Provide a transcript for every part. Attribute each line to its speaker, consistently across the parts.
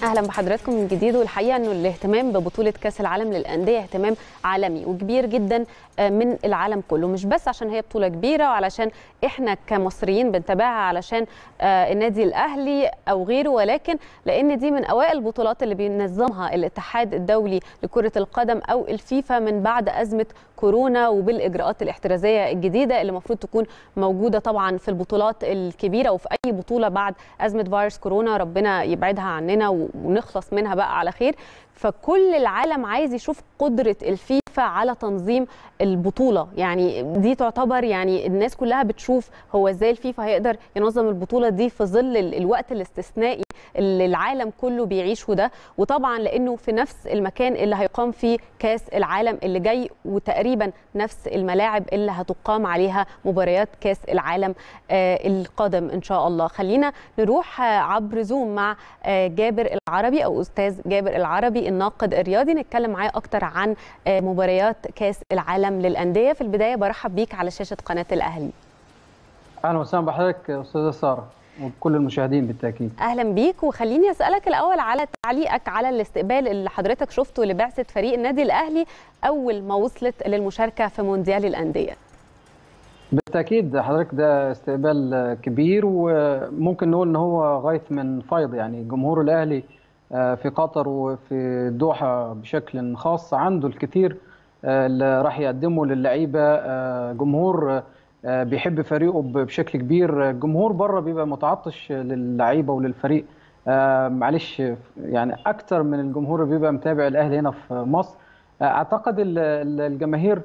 Speaker 1: اهلا بحضراتكم من جديد والحقيقه انه الاهتمام ببطوله كاس العالم للانديه اهتمام عالمي وكبير جدا من العالم كله مش بس عشان هي بطوله كبيره وعلشان احنا كمصريين بنتابعها علشان النادي الاهلي او غيره ولكن لان دي من اوائل البطولات اللي بينظمها الاتحاد الدولي لكره القدم او الفيفا من بعد ازمه كورونا وبالاجراءات الاحترازيه الجديده اللي المفروض تكون موجوده طبعا في البطولات الكبيره وفي اي بطوله بعد ازمه فيروس كورونا ربنا يبعدها عننا ونخلص منها بقى على خير فكل العالم عايز يشوف قدره الفيفا على تنظيم البطوله يعني دي تعتبر يعني الناس كلها بتشوف هو ازاي الفيفا هيقدر ينظم البطوله دي في ظل الوقت الاستثنائي اللي العالم كله بيعيشه ده وطبعا لانه في نفس المكان اللي هيقام فيه كاس العالم اللي جاي وتقريبا نفس الملاعب اللي هتقام عليها مباريات كاس العالم آه القادم ان شاء الله خلينا نروح آه عبر زوم مع آه جابر العربي او استاذ جابر العربي الناقد الرياضي نتكلم معاه اكتر عن مباريات كاس العالم للانديه في البدايه برحب بيك على شاشه قناه الاهلي
Speaker 2: اهلا وسهلا بحضرتك استاذه ساره وكل المشاهدين بالتاكيد
Speaker 1: اهلا بيك وخليني اسالك الاول على تعليقك على الاستقبال اللي حضرتك شفته لبعثه فريق النادي الاهلي اول ما وصلت للمشاركه في مونديال الانديه
Speaker 2: بالتاكيد حضرتك ده استقبال كبير وممكن نقول ان هو غايه من فيض يعني جمهور الاهلي في قطر وفي الدوحه بشكل خاص عنده الكثير اللي راح يقدمه للعيبه جمهور بيحب فريقه بشكل كبير الجمهور بره بيبقى متعطش للعيبه وللفريق معلش يعني اكتر من الجمهور اللي بيبقى متابع الاهلي هنا في مصر اعتقد الجماهير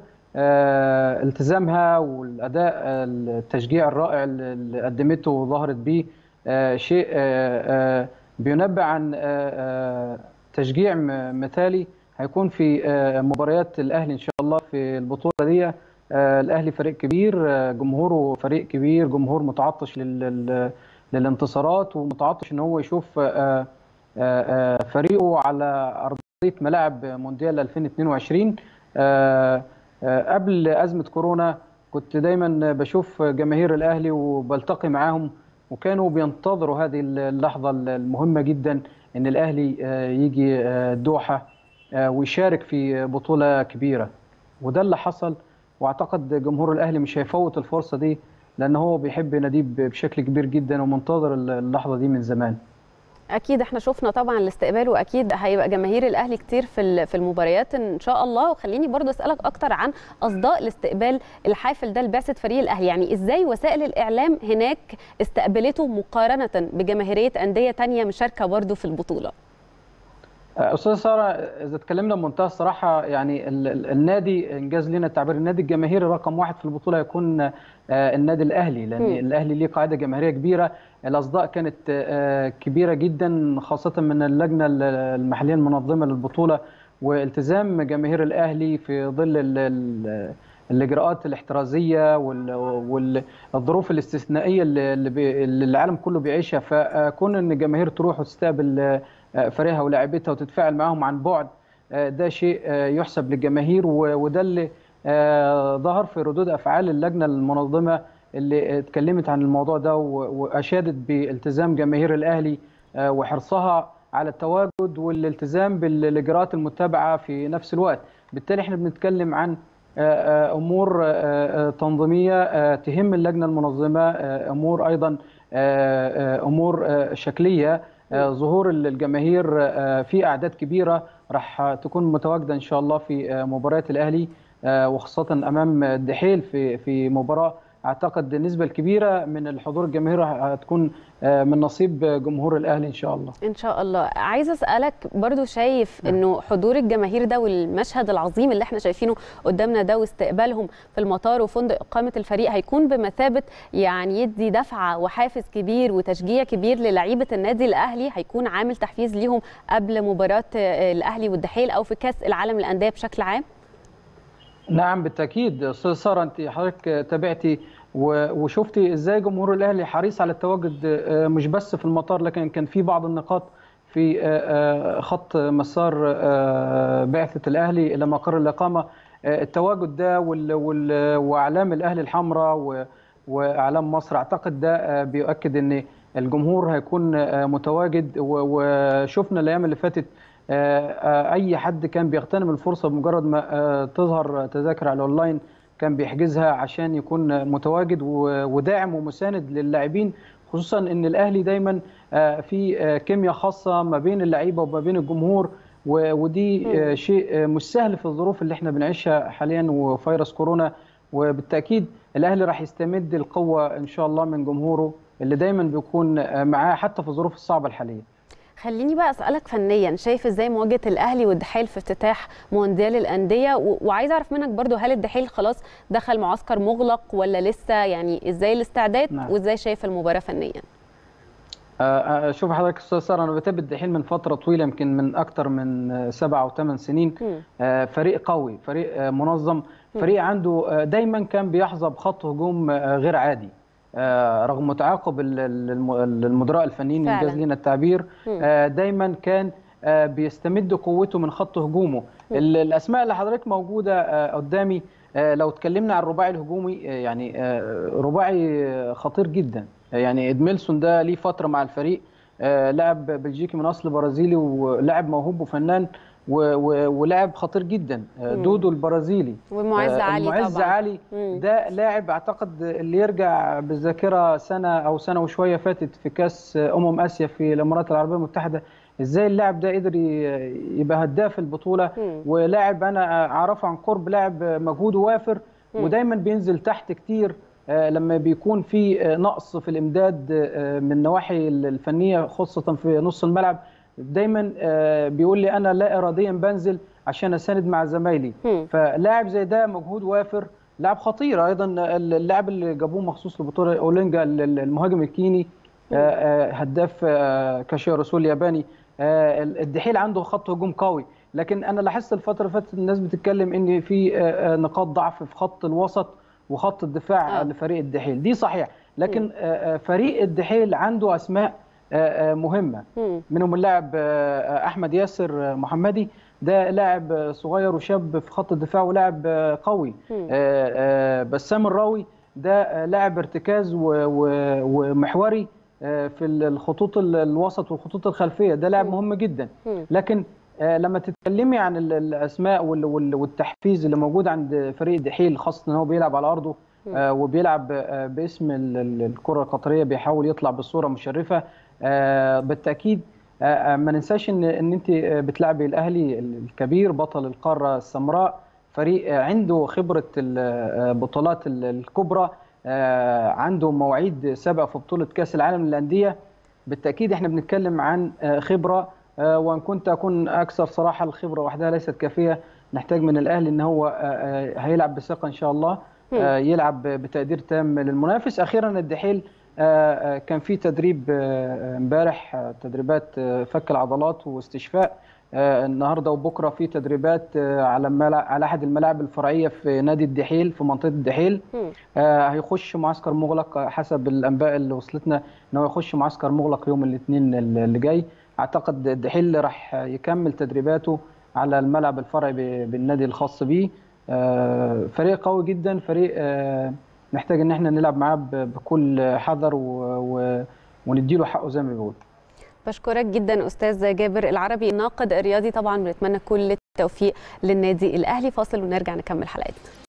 Speaker 2: التزامها والاداء التشجيع الرائع اللي قدمته وظهرت بيه شيء بينبأ عن تشجيع مثالي هيكون في مباريات الاهلي ان شاء الله في البطوله دي الاهلي فريق كبير جمهوره فريق كبير جمهور متعطش للانتصارات ومتعطش ان هو يشوف فريقه على ارضيه ملاعب مونديال 2022 قبل ازمه كورونا كنت دايما بشوف جماهير الاهلي وبلتقي معاهم وكانوا بينتظروا هذه اللحظه المهمه جدا ان الاهلي يجي الدوحه ويشارك في بطوله كبيره وده اللي حصل واعتقد جمهور الاهلي مش هيفوت الفرصه دي لان هو بيحب ناديه بشكل كبير جدا ومنتظر اللحظه دي من زمان
Speaker 1: اكيد احنا شفنا طبعا الاستقبال واكيد هيبقى جماهير الاهلي كتير في في المباريات ان شاء الله وخليني برضو اسالك اكتر عن اصداء الاستقبال الحافل ده لبعثه فريق الاهلي يعني ازاي وسائل الاعلام هناك استقبلته مقارنه بجماهيريه انديه تانية مشاركه برضو في البطوله
Speaker 2: استاذ ساره اذا اتكلمنا بمنتهى الصراحه يعني النادي انجاز لنا التعبير النادي الجماهيري رقم واحد في البطوله يكون النادي الاهلي لان م. الاهلي ليه قاعده جماهيريه كبيره الاصداء كانت كبيره جدا خاصه من اللجنه المحليه المنظمه للبطوله والتزام جماهير الاهلي في ظل الاجراءات الاحترازيه والظروف الاستثنائيه اللي العالم كله بيعيشها فكون ان الجماهير تروح وتستقبل فريقها ولاعبتها وتتفاعل معاهم عن بعد ده شيء يحسب للجماهير وده اللي ظهر في ردود افعال اللجنه المنظمه اللي اتكلمت عن الموضوع ده واشادت بالتزام جماهير الاهلي وحرصها على التواجد والالتزام بالاجراءات المتبعه في نفس الوقت بالتالي احنا بنتكلم عن امور تنظيميه تهم اللجنه المنظمه امور ايضا امور شكليه ظهور الجماهير في اعداد كبيره راح تكون متواجده ان شاء الله في مباريات الاهلي وخاصه امام الدحيل في في مباراه اعتقد النسبه الكبيره من الحضور الجماهيري هتكون من نصيب جمهور الاهلي ان شاء الله
Speaker 1: ان شاء الله عايزه اسالك برضو شايف انه حضور الجماهير ده والمشهد العظيم اللي احنا شايفينه قدامنا ده واستقبالهم في المطار وفندق اقامه الفريق هيكون بمثابه يعني يدي دفعه وحافز كبير وتشجيع كبير للعيبه النادي الاهلي هيكون عامل تحفيز ليهم قبل مباراه الاهلي والدحيل او في كاس العالم للانديه بشكل عام
Speaker 2: نعم بالتاكيد استاذ ساره انت حضرتك تابعتي وشفتي ازاي جمهور الاهلي حريص على التواجد مش بس في المطار لكن كان في بعض النقاط في خط مسار بعثه الاهلي الى مقر الاقامه التواجد ده واعلام الاهلي الحمراء واعلام مصر اعتقد ده بيؤكد ان الجمهور هيكون متواجد وشفنا الايام اللي فاتت اي حد كان بيغتنم الفرصه بمجرد ما تظهر تذاكر على الاونلاين كان بيحجزها عشان يكون متواجد وداعم ومساند للاعبين خصوصا ان الاهلي دايما في كيمياء خاصه ما بين اللعيبه وما بين الجمهور ودي شيء مش سهل في الظروف اللي احنا بنعيشها حاليا وفيروس كورونا وبالتاكيد الاهلي راح يستمد القوه ان شاء الله من جمهوره اللي دايما بيكون معاه حتى في الظروف الصعبه الحاليه
Speaker 1: خليني بقى اسالك فنيا شايف ازاي مواجهه الاهلي والدحيل في افتتاح مونديال الانديه وعايز اعرف منك برضو هل الدحيل خلاص دخل معسكر مغلق ولا لسه يعني ازاي الاستعداد نعم. وازاي شايف المباراه فنيا
Speaker 2: آه شوف حضرتك استاذ ساره انا بتابع الدحيل من فتره طويله يمكن من اكثر من سبع او ثمان سنين آه فريق قوي فريق آه منظم فريق عنده دايما كان بيحظى بخط هجوم غير عادي رغم تعاقب المدراء الفنيين انجاز لنا التعبير دايما كان بيستمد قوته من خط هجومه الاسماء اللي حضرتك موجوده قدامي لو اتكلمنا عن الرباعي الهجومي يعني رباعي خطير جدا يعني ادميلسون ده ليه فتره مع الفريق لاعب بلجيكي من اصل برازيلي ولاعب موهوب وفنان ولاعب خطير جدا دودو البرازيلي
Speaker 1: ومعز علي
Speaker 2: معز
Speaker 1: طبعا
Speaker 2: علي ده لاعب اعتقد اللي يرجع بالذاكره سنه او سنه وشويه فاتت في كاس امم اسيا في الامارات العربيه المتحده ازاي اللاعب ده قدر يبقى هداف البطوله ولاعب انا اعرفه عن قرب لاعب مجهوده وافر ودايما بينزل تحت كتير لما بيكون في نقص في الامداد من النواحي الفنيه خاصه في نص الملعب دايما بيقول لي انا لا اراديا بنزل عشان اساند مع زمايلي فلاعب زي ده مجهود وافر لاعب خطير ايضا اللاعب اللي جابوه مخصوص لبطوله اولينجا المهاجم الكيني هداف كاشيا رسول الياباني الدحيل عنده خط هجوم قوي لكن انا لاحظت الفتره اللي فاتت الناس بتتكلم ان في نقاط ضعف في خط الوسط وخط الدفاع آه. لفريق الدحيل دي صحيح لكن فريق الدحيل عنده اسماء مهمه منهم اللاعب احمد ياسر محمدي ده لاعب صغير وشاب في خط الدفاع ولاعب قوي بسام الراوي ده لاعب ارتكاز ومحوري في الخطوط الوسط والخطوط الخلفيه ده لاعب مهم جدا لكن لما تتكلمي عن الاسماء والتحفيز اللي موجود عند فريق الدحيل خاصه ان هو بيلعب على ارضه وبيلعب باسم الكره القطريه بيحاول يطلع بصوره مشرفه بالتاكيد ما ننساش ان ان انت بتلعبي الاهلي الكبير بطل القاره السمراء فريق عنده خبره البطولات الكبرى عنده مواعيد سابقه في بطوله كاس العالم للانديه بالتاكيد احنا بنتكلم عن خبره وان كنت اكون اكثر صراحه الخبره وحدها ليست كافيه نحتاج من الاهلي ان هو هيلعب بثقه ان شاء الله يلعب بتقدير تام للمنافس اخيرا الدحيل كان في تدريب امبارح تدريبات فك العضلات واستشفاء النهارده وبكره في تدريبات على على احد الملاعب الفرعيه في نادي الدحيل في منطقه الدحيل هيخش معسكر مغلق حسب الانباء اللي وصلتنا ان هو يخش معسكر مغلق يوم الاثنين اللي جاي اعتقد الدحيل راح يكمل تدريباته على الملعب الفرعي بالنادي الخاص بيه فريق قوي جدا فريق نحتاج ان احنا نلعب معاه بكل حذر ونديله حقه زي ما بيقول
Speaker 1: بشكرك جدا استاذ جابر العربي الناقد الرياضي طبعا بنتمنى كل التوفيق للنادي الاهلي فاصل ونرجع نكمل حلقتنا